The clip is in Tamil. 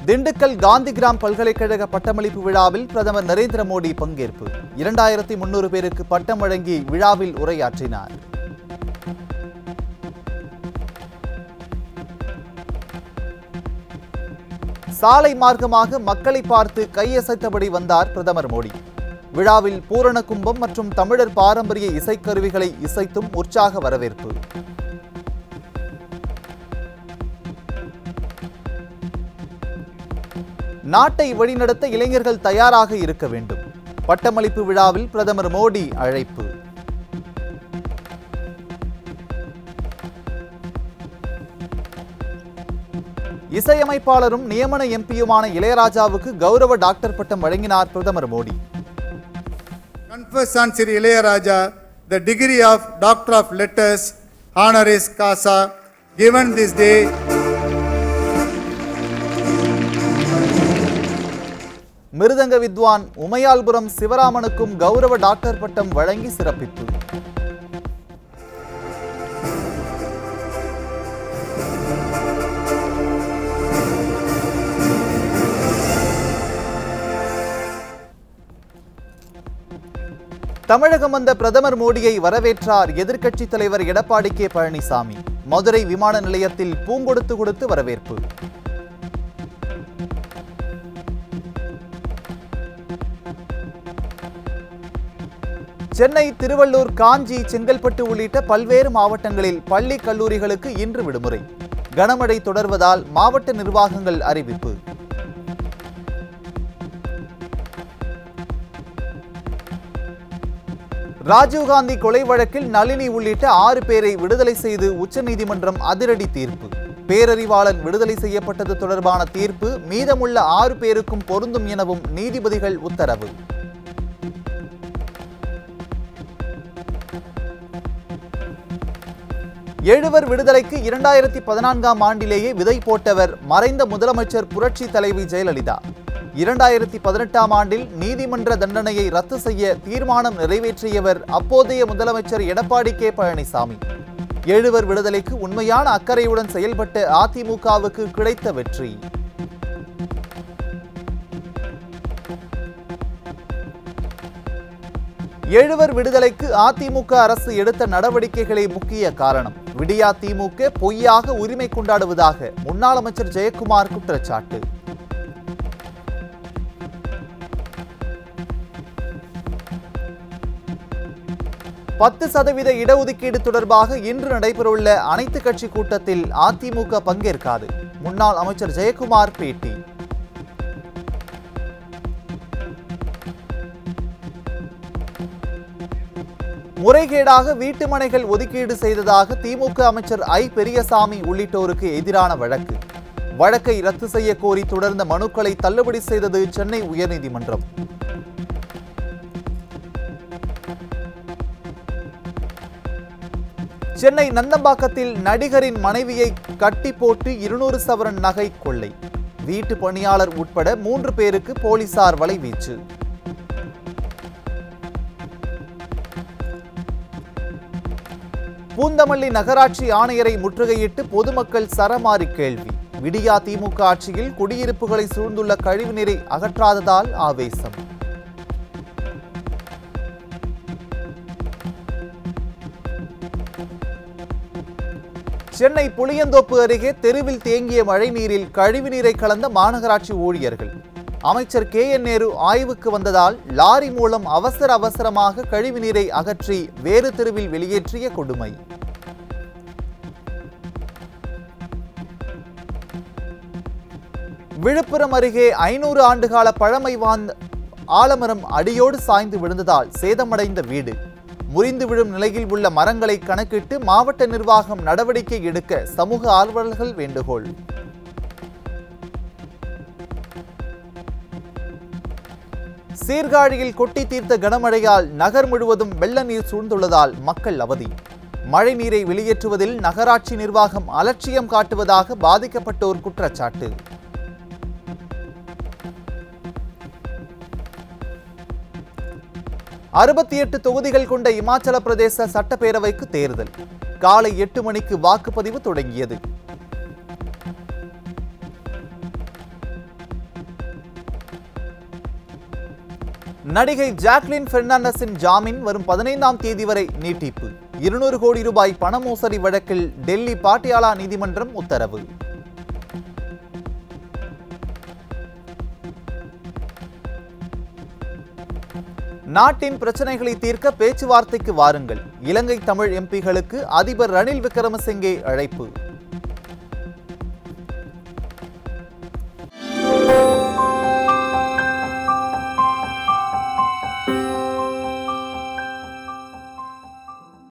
திண்டுக்கல் காந்திகிராம் பல்கலைக்கழக பட்டமளிப்பு விழாவில் பிரதமர் நரேந்திர மோடி பங்கேற்பு இரண்டாயிரத்தி முன்னூறு பேருக்கு பட்டம் வழங்கி விழாவில் உரையாற்றினார் சாலை மார்க்கமாக மக்களை பார்த்து கையசைத்தபடி வந்தார் பிரதமர் மோடி விழாவில் பூரண கும்பம் மற்றும் தமிழர் பாரம்பரிய இசைக்கருவிகளை இசைத்தும் உற்சாக வரவேற்பு நாட்டை வழிநடத்த இளைஞர்கள் தயாராக இருக்க வேண்டும் பட்டமளிப்பு விழாவில் பிரதமர் மோடி அழைப்பு இசையமைப்பாளரும் நியமன எம்பியுமான இளையராஜாவுக்கு கௌரவ டாக்டர் பட்டம் வழங்கினார் பிரதமர் Modi confers on Sri Ilayaraja the degree of Doctor of Letters honoris causa given this day மிருதங்க வித்வான் உமையால்புரம் சிவராமனுக்கும் கௌரவ டாக்டர் பட்டம் வழங்கி சிறப்பிப்பு தமிழகம் வந்த பிரதமர் மோடியை வரவேற்றார் எதிர்க்கட்சித் தலைவர் எடப்பாடி கே பழனிசாமி மதுரை விமான நிலையத்தில் பூங்கொடுத்து கொடுத்து வரவேற்பு சென்னை திருவள்ளூர் காஞ்சி செங்கல்பட்டு உள்ளிட்ட பல்வேறு மாவட்டங்களில் பள்ளி கல்லூரிகளுக்கு இன்று விடுமுறை கனமழை தொடர்வதால் மாவட்ட நிர்வாகங்கள் அறிவிப்பு ராஜீவ்காந்தி கொலை வழக்கில் நளினி உள்ளிட்ட ஆறு பேரை விடுதலை செய்து உச்சநீதிமன்றம் அதிரடி தீர்ப்பு பேரறிவாளன் விடுதலை செய்யப்பட்டது தொடர்பான தீர்ப்பு மீதமுள்ள ஆறு பேருக்கும் பொருந்தும் எனவும் நீதிபதிகள் உத்தரவு எழுவர் விடுதலைக்கு இரண்டாயிரத்தி பதினான்காம் ஆண்டிலேயே விதை போட்டவர் மறைந்த முதலமைச்சர் புரட்சி தலைவி ஜெயலலிதா இரண்டாயிரத்தி பதினெட்டாம் ஆண்டில் நீதிமன்ற தண்டனையை ரத்து செய்ய தீர்மானம் நிறைவேற்றியவர் அப்போதைய முதலமைச்சர் எடப்பாடி கே பழனிசாமி எழுவர் விடுதலைக்கு உண்மையான அக்கறையுடன் செயல்பட்ட அதிமுகவுக்கு கிடைத்த வெற்றி எழுவர் விடுதலைக்கு அதிமுக அரசு எடுத்த நடவடிக்கைகளே முக்கிய காரணம் விடியா திமுக பொய்யாக உரிமை கொண்டாடுவதாக முன்னாள் அமைச்சர் ஜெயக்குமார் குற்றச்சாட்டு பத்து சதவீத இடஒதுக்கீடு தொடர்பாக இன்று நடைபெறவுள்ள அனைத்து கட்சி கூட்டத்தில் அதிமுக பங்கேற்காது முன்னாள் அமைச்சர் ஜெயக்குமார் பேட்டி முறைகேடாக வீட்டு மனைகள் ஒதுக்கீடு செய்ததாக திமுக அமைச்சர் ஐ பெரியசாமி உள்ளிட்டோருக்கு எதிரான வழக்கு வழக்கை ரத்து செய்ய கோரி தொடர்ந்த மனுக்களை தள்ளுபடி செய்தது சென்னை உயர்நீதிமன்றம் சென்னை நந்தம்பாக்கத்தில் நடிகரின் மனைவியை கட்டி போட்டு இருநூறு சவரன் நகை கொள்ளை வீட்டு பணியாளர் உட்பட மூன்று பேருக்கு போலீசார் வலைவீச்சு பூந்தமல்லி நகராட்சி ஆணையரை முற்றுகையிட்டு பொதுமக்கள் சரமாரி கேள்வி விடியா திமுக ஆட்சியில் குடியிருப்புகளை சூழ்ந்துள்ள கழிவுநீரை அகற்றாததால் ஆவேசம் சென்னை புளியந்தோப்பு அருகே தெருவில் தேங்கிய மழைநீரில் கழிவுநீரை கலந்த மாநகராட்சி ஊழியர்கள் அமைச்சர் கே என் நேரு ஆய்வுக்கு வந்ததால் லாரி மூலம் அவசர அவசரமாக கழிவுநீரை அகற்றி வேறு தெருவில் வெளியேற்றிய கொடுமை விழுப்புரம் அருகே ஐநூறு ஆண்டுகால பழமை வாழ்ந்த ஆலமரம் அடியோடு சாய்ந்து விழுந்ததால் சேதமடைந்த வீடு முறிந்து விழும் நிலையில் உள்ள மரங்களை கணக்கிட்டு மாவட்ட நிர்வாகம் நடவடிக்கை எடுக்க சமூக ஆர்வலர்கள் வேண்டுகோள் சீர்காழியில் கொட்டி தீர்த்த கனமழையால் நகர் முழுவதும் வெள்ள நீர் சூழ்ந்துள்ளதால் மக்கள் அவதி மழை நீரை வெளியேற்றுவதில் நகராட்சி நிர்வாகம் அலட்சியம் காட்டுவதாக பாதிக்கப்பட்டோர் குற்றச்சாட்டு அறுபத்தி எட்டு தொகுதிகள் கொண்ட இமாச்சல பிரதேச சட்டப்பேரவைக்கு தேர்தல் காலை எட்டு மணிக்கு வாக்குப்பதிவு தொடங்கியது நடிகை ஜாக்லின் பெர்னாண்டஸின் ஜாமீன் வரும் பதினைந்தாம் தேதி வரை நீட்டிப்பு இருநூறு கோடி ரூபாய் பண மோசடி வழக்கில் டெல்லி பாட்டியாலா நீதிமன்றம் உத்தரவு நாட்டின் பிரச்சனைகளை தீர்க்க பேச்சுவார்த்தைக்கு வாருங்கள் இலங்கை தமிழ் எம்பிகளுக்கு அதிபர் ரணில் விக்ரமசிங்கே அழைப்பு